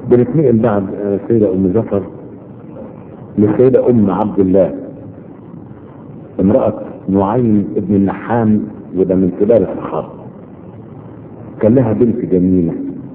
بنتنقل بعد السيدة أم جعفر للسيدة أم عبد الله امرأة نعيم ابن النحام وده من كبار الصحابة كان لها بنت جميلة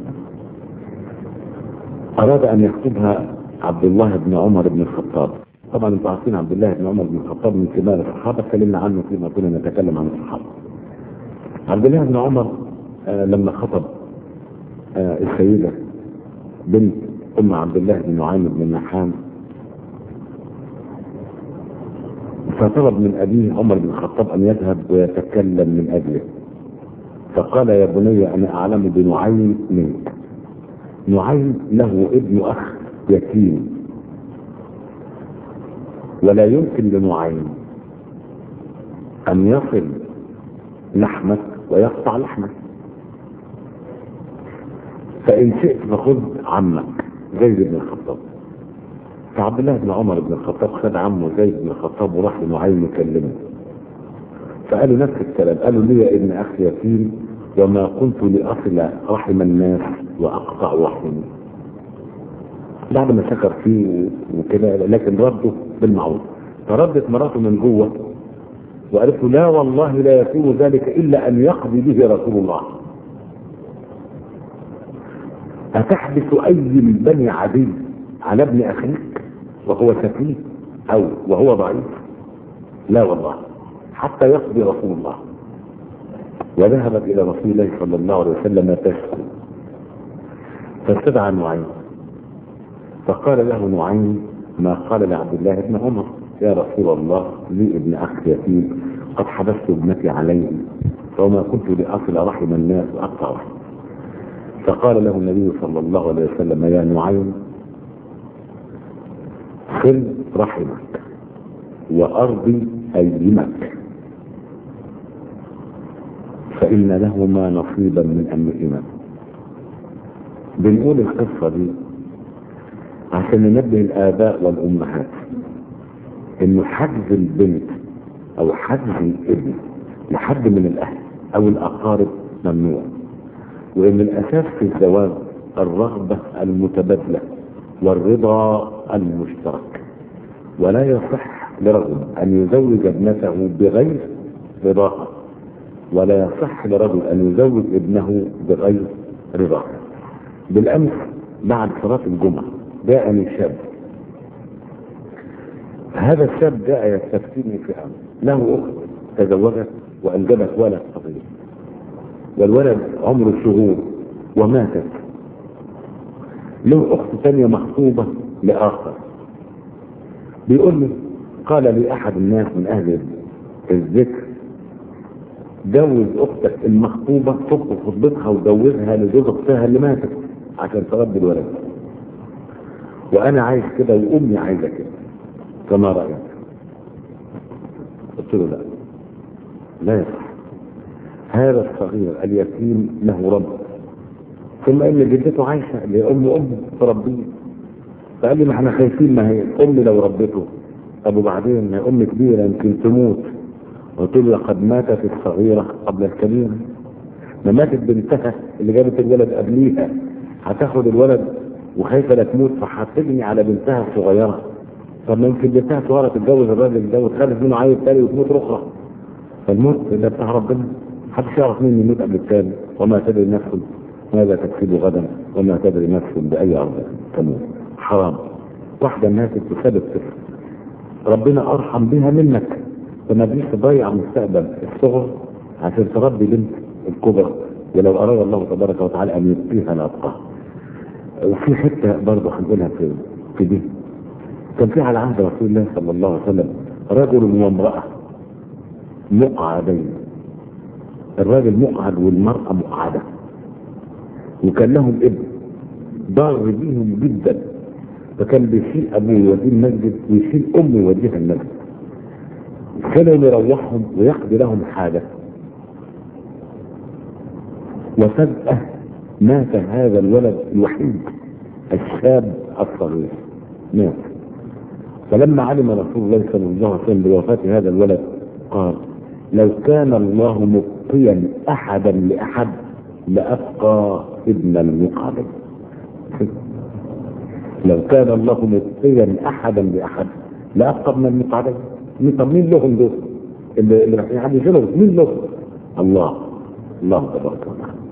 أراد أن يخطبها عبد الله بن عمر بن الخطاب طبعا انتوا عارفين عبد الله بن عمر بن الخطاب من كبار الصحابة اتكلمنا عنه فيما كنا نتكلم عن الصحابة عبد الله بن عمر آه لما خطب آه السيدة بنت ام عبد الله بن نعيم بن النحام فطلب من ابيه عمر بن الخطاب ان يذهب ويتكلم من اجله فقال يا بني انا اعلم بنعيم منك نعيم له ابن اخ يتيم ولا يمكن لنعيم ان يصل لحمك ويقطع لحمك فإن شئت فخذ عمك زيد بن الخطاب فعبد الله بن عمر بن الخطاب خد عمه زيد بن الخطاب وراح لنعيم يكلمه فقالوا نفس الكلام قالوا لي يا ابن اخي يتيم وما كنت لاصل رحم الناس واقطع رحمي بعد ما سكر فيه وكده لكن رده بالمعروف فردت مراته من جوه وقالت له لا والله لا يكون ذلك الا ان يقضي به رسول الله أتحدث أي من بني عدي على ابن أخيك وهو سفيه أو وهو ضعيف لا والله حتى يقضي رسول الله وذهبت إلى رسول الله صلى الله عليه وسلم تشكو فاستدعى نعيم فقال له نعيم ما قال لعبد الله بن عمر يا رسول الله لي ابن أخ يتيم قد حبست ابنتي عليه وما كنت لأصل رحم الناس وأقطع رحمه فقال له النبي صلى الله عليه وسلم يا نعيم صل رحمك وأرضي أيمك فإن لهما نصيبا من أمرهما بنقول القصة دي عشان ننبه الآباء والأمهات إنه حجز البنت أو حجز الابن لحد من الأهل أو الأقارب ممنوع وان الاساس في الزواج الرغبة المتبادلة والرضا المشترك ولا يصح لرجل ان يزوج ابنته بغير رضاها ولا يصح لرجل ان يزوج ابنه بغير رضاه بالامس بعد صلاة الجمعة جاءني شاب هذا الشاب جاء يستفتيني في امر له اخت تزوجت وانجبت ولد صغير والولد عمره شهور وماتت له اخت ثانيه مخطوبه لاخر بيقول لي قال لي احد الناس من اهل الذكر جوز اختك المخطوبه تخطب خطبتها وجوزها لجوز اختها اللي ماتت عشان تربي الولد وانا عايز كده وامي عايزه كده كما رايك قلت له لا لا يصح هذا الصغير اليتيم له رب ثم ان جدته عايشه اللي هي ام ام تربيه فقال لي ما احنا خايفين ما هي امي لو ربته طب وبعدين ما ام كبيره يمكن تموت قلت له لقد ماتت الصغيره قبل الكبيره ما ماتت بنتها اللي جابت الولد قبليها هتاخد الولد وخايفه لا تموت فهتبني على بنتها الصغيره طب ما يمكن بنتها صغيره تتجوز الراجل ده وتخلف منه عيل تاني وتموت اخرى فالموت ده بتاع ربنا محدش يعرف مين يموت قبل الثاني وما تدري نفس ماذا تكسب غدا وما تدري نفس باي ارض تموت حرام واحده ماتت بسبب طفل ربنا ارحم بها منك فما تجيش تضيع مستقبل الصغر عشان تربي بنت الكبر ولو اراد الله تبارك وتعالى ان يبقيها لاتقاها وفي حته برضه هنقولها في في دي كان في على عهد رسول الله صلى الله عليه وسلم رجل وامراه مقعدين الراجل مقعد والمرأة مقعدة وكان لهم ابن ضار بيهم جدا فكان بيشيل ابوه يوديه المسجد ويشيل امه يوديها المسجد كانوا يروحهم ويقضي لهم حاجة وفجأة مات هذا الولد الوحيد الشاب الصغير مات فلما علم رسول الله صلى الله عليه وسلم بوفاة هذا الولد قال لو كان الله مبقيا احدا لاحد لابقى ابن المقابل لو كان الله مبقيا احدا باحد لابقى من الموت عليه مين- طب مين لهم دول؟ اللي اللي يعني شنو مين لهم؟ الله الله تبارك وتعالى